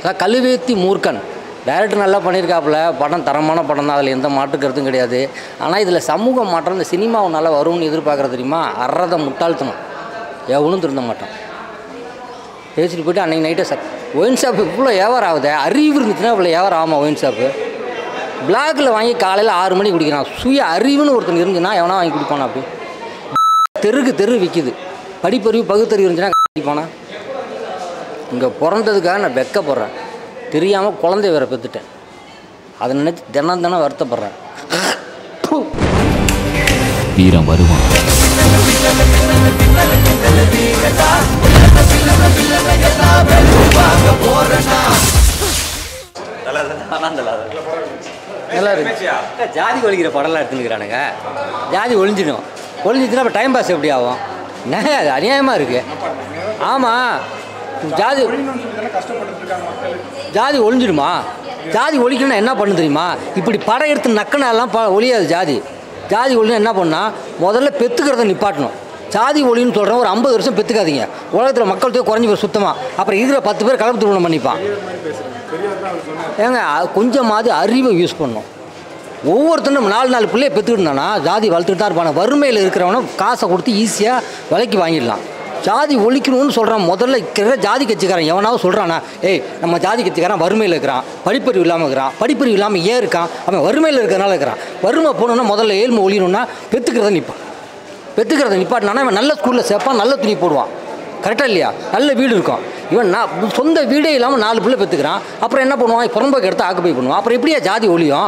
அதான் கழுவேத்தி மூர்க்கன் டைரக்டர் நல்லா பண்ணியிருக்காப்புல படம் தரமான படம் தான் அதில் எந்த மாற்று கருத்தும் கிடையாது ஆனால் இதில் சமூக மாற்றம் இந்த சினிமாவை நல்லா வரும்னு எதிர்பார்க்குறது தெரியுமா அறத முட்டாள்தனம் எவனும் திருந்த மாட்டான் பேசிட்டு போயிட்டு அன்றைக்கி நைட்டே சார் ஒயின் ஷாப் இவ்வளோ வியாபாரம் ஆகுது அறிவு இருந்துச்சுன்னா இவ்வளோ வியாபாரம் ஆகுமா ஒயின் ஷாப்பு பிளாக்கில் வாங்கி காலையில் ஆறு மணிக்கு குடிக்கிறான் சுய அறிவுன்னு ஒருத்தன் இருந்துச்சுன்னா எவனா வாங்கி குடிப்பானா அப்படி தெருக்கு தெரு விற்கிது படிப்பறிவு பகுத்தறிவு இருந்துச்சுன்னா குடிப்பானா இங்கே பிறந்ததுக்காக நான் வெக்கப்படுறேன் தெரியாமல் குழந்தைய வேற பெற்றுட்டேன் அதை நினச்சி தினம் தினம் வருத்தப்படுறேன் வீரம் வருவான் நல்லா இருக்கு ஜாதி ஒழிக்கிற படம்லாம் எடுத்துக்கிறானுங்க ஜாதி ஒழிஞ்சிடும் ஒழிஞ்சிச்சுன்னா அப்போ டைம் பாஸ் எப்படி ஆகும் என்ன அது அநியாயமாக இருக்குது ஆமாம் ஜாதி ஜாதி ஒழிஞ்சிடுமா ஜாதி ஒழிக்கணும்னா என்ன பண்ணு தெரியுமா இப்படி படம் எடுத்து நக்கினாலாம் ப ஒழியாது ஜாதி ஜாதி ஒழினா என்ன பண்ணா முதல்ல பெத்துக்கிறத நிப்பாட்டணும் ஜாதி ஒளின்னு சொல்கிறேன் ஒரு ஐம்பது வருஷம் பெற்றுக்காதீங்க உலகத்தில் மக்கள் தொகை குறைஞ்சி போய் சுத்தமாக அப்புறம் இருக்கிற பத்து பேர் கலப்பு திருமணம் பண்ணிப்பான் ஏங்க அது கொஞ்சமாவது அறிவை யூஸ் பண்ணணும் ஒவ்வொருத்தனும் நாலு நாலு பிள்ளைய பெற்றுக்கிட்டு இருந்தானா ஜாதி வளர்த்துட்டு தான் இருப்பான வறுமையில் இருக்கிறவனை காசை கொடுத்து ஈஸியாக விலைக்கு வாங்கிடலாம் ஜாதி ஒழிக்கணும்னு சொல்கிறான் முதல்ல இருக்கிற ஜாதி கட்சிக்காரன் எவனாவது சொல்கிறானா ஏய் நம்ம ஜாதி கட்சிக்காரன் வறுமையில் இருக்கிறான் படிப்பறிவு இல்லாமல் இருக்கிறான் படிப்பறிவு இல்லாமல் ஏன் இருக்கான் அவன் வறுமையில் இருக்கிறனால இருக்கிறான் வறுமை போகணுன்னா முதல்ல ஏழ்மை ஒழியணும்னா பெற்றுக்கிறத நிற்பான் பெற்றுக்கிறத நிப்பாட்டினானா இவன் நல்ல ஸ்கூலில் சேர்ப்பான் நல்ல துணி போடுவான் கரெக்டாக இல்லையா நல்ல வீடு இருக்கும் இவன் நான் சொந்த வீடே இல்லாமல் நாலு பிள்ளை பெற்றுக்கிறான் அப்புறம் என்ன பண்ணுவான் புறம்போக்கு எடுத்து ஆக்குப்பை பண்ணுவான் அப்புறம் எப்படியா ஜாதி ஒழியும்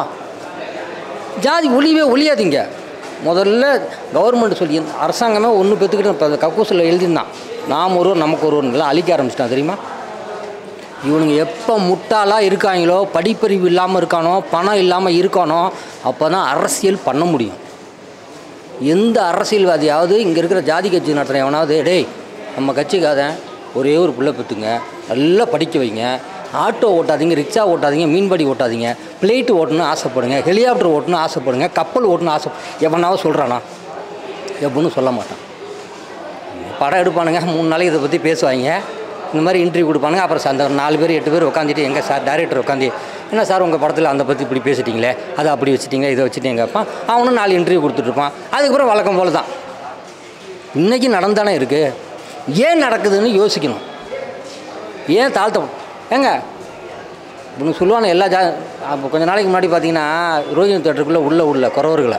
ஜாதி ஒளியவே ஒழியாதீங்க முதல்ல கவர்மெண்ட் சொல்லி அரசாங்கமே ஒன்று பெற்றுக்கிட்டு இப்போ கக்கூசில் எழுதியிருந்தான் நாம் ஒருவர் நமக்கு ஒருவருங்களாம் அழிக்க ஆரம்பிச்சிட்டான் தெரியுமா இவனுங்க எப்போ முட்டாளாக இருக்காங்களோ படிப்பறிவு இல்லாமல் இருக்கானோ பணம் இல்லாமல் இருக்கானோ அப்போ தான் அரசியல் பண்ண முடியும் எந்த அரசியல்வாதியாவது இங்கே இருக்கிற ஜாதி கட்சி நடத்துகிற எவனாவது டேய் நம்ம கட்சிக்காரன் ஒரே ஒரு பிள்ளை பெற்றுங்க நல்லா படிக்க வைங்க ஆட்டோ ஓட்டாதீங்க ரிக்ஷா ஓட்டாதீங்க மீன்பாடி ஓட்டாதீங்க பிளேட்டு ஓட்டணும்னு ஆசைப்படுங்க ஹெலிகாப்டர் ஓட்டணும்னு ஆசைப்படுங்க கப்பல் ஓட்டணும்னு ஆசை எவனாவது சொல்கிறானா எவனும் சொல்ல மாட்டான் படம் எடுப்பானுங்க மூணு நாளைக்கு இதை பற்றி பேசுவாங்க இந்த மாதிரி இன்டர்வியூ கொடுப்பானுங்க அப்புறம் அந்த நாலு பேர் எட்டு பேர் உட்காந்துட்டு எங்கள் சார் டைரக்டர் உட்காந்து என்ன சார் உங்கள் படத்தில் அந்த பற்றி இப்படி பேசிட்டீங்களே அதை அப்படி வச்சுட்டீங்க இதை வச்சுட்டீங்க கேட்பான் அவனும் நாலு இன்டர்வியூ கொடுத்துட்ருப்பான் அதுக்கப்புறம் வழக்கம் போல தான் இன்றைக்கி நடந்தானே இருக்குது ஏன் நடக்குதுன்னு யோசிக்கணும் ஏன் தாழ்த்த ஏங்க இவங்க சொல்லுவாங்க எல்லா ஜா அப்போ கொஞ்ச நாளைக்கு முன்னாடி பார்த்தீங்கன்னா ரோஹிணி தேட்டருக்குள்ளே உள்ளே உள்ள குறவர்களை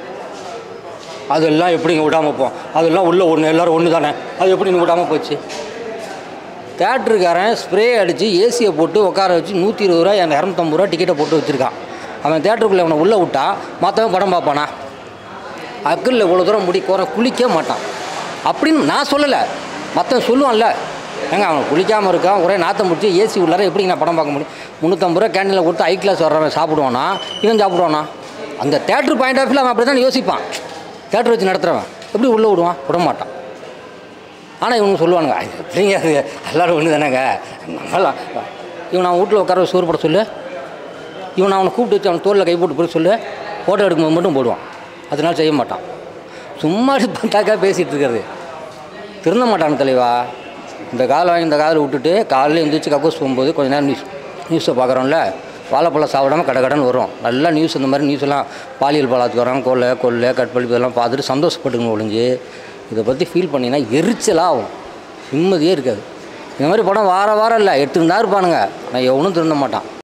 அதெல்லாம் எப்படிங்க விடாமல் போம் அதெல்லாம் உள்ள ஒன்று எல்லோரும் ஒன்று தானே அது எப்படிங்க விடாமல் போச்சு தேட்டருக்காரன் ஸ்ப்ரே அடித்து ஏசியை போட்டு உட்கார வச்சு நூற்றி இருபது ரூபா என் இரநூத்தம்பது ரூபா டிக்கெட்டை போட்டு வச்சுருக்கான் அவன் தேட்டருக்குள்ளே அவனை உள்ளே விட்டா மற்றவன் படம் பார்ப்பானா அக்கல்ல இவ்வளோ தூரம் முடி குறை குளிக்க மாட்டான் அப்படின்னு நான் சொல்லலை மற்றவன் சொல்லுவான்ல ஏங்க அவன் குளிக்காமல் இருக்கான் ஒரே நாத்தம் முடிச்சு ஏசி உள்ளார எப்படி நான் படம் பார்க்க முடியும் முந்நூற்றம்பது ரூபா கேண்டீனில் கொடுத்து ஐ கிளாஸ் வர்றவன் சாப்பிடுவானா இவன் சாப்பிடுவானா அந்த தேட்டர் பாயிண்ட் ஆஃப் வியூவில் அவன் அப்படி தான் யோசிப்பான் தேட்டர் வச்சு நடத்துகிறவன் எப்படி உள்ளே விடுவான் விட மாட்டான் ஆனால் இவங்க சொல்லுவானுங்க "ஐ, எப்படிங்க அது எல்லோரும் ஒன்று தானேங்க நம்மளாம் இவன் அவன் வீட்டில் உட்கார சோறு போட சொல்லு இவன் அவனை கூப்பிட்டு வச்சு அவன் தோளில் கை போட்டு போய் சொல்லு ஃபோட்டோ எடுக்கும்போது மட்டும் போடுவான் அதனால செய்ய மாட்டான் சும்மா பார்த்தாக்கா பேசிகிட்டு இருக்கிறது திருந்த மாட்டானு தலைவா இந்த காலை வாங்கி இந்த காதில் விட்டுட்டு காலையில் எழுந்திரிச்சு கக்கூஸ் போகும்போது கொஞ்ச நேரம் நியூஸ் நியூஸை பார்க்குறோம்ல வாழைப்பழம் சாப்பிடாம கடை கடன் வரும் நல்லா நியூஸ் இந்த மாதிரி நியூஸ் எல்லாம் பாலியல் பலாத்காரம் கொள்ளை கொள்ளை கற்பழிப்பு இதெல்லாம் பார்த்துட்டு சந்தோஷப்பட்டுக்கணும் ஒழிஞ்சு இதை பற்றி ஃபீல் பண்ணினா எரிச்சலாக ஆகும் நிம்மதியே இருக்காது இந்த மாதிரி படம் வார வாரம் இல்லை எடுத்துன்னு தான் இருப்பானுங்க நான் எவனும் திருந்த மாட்டான்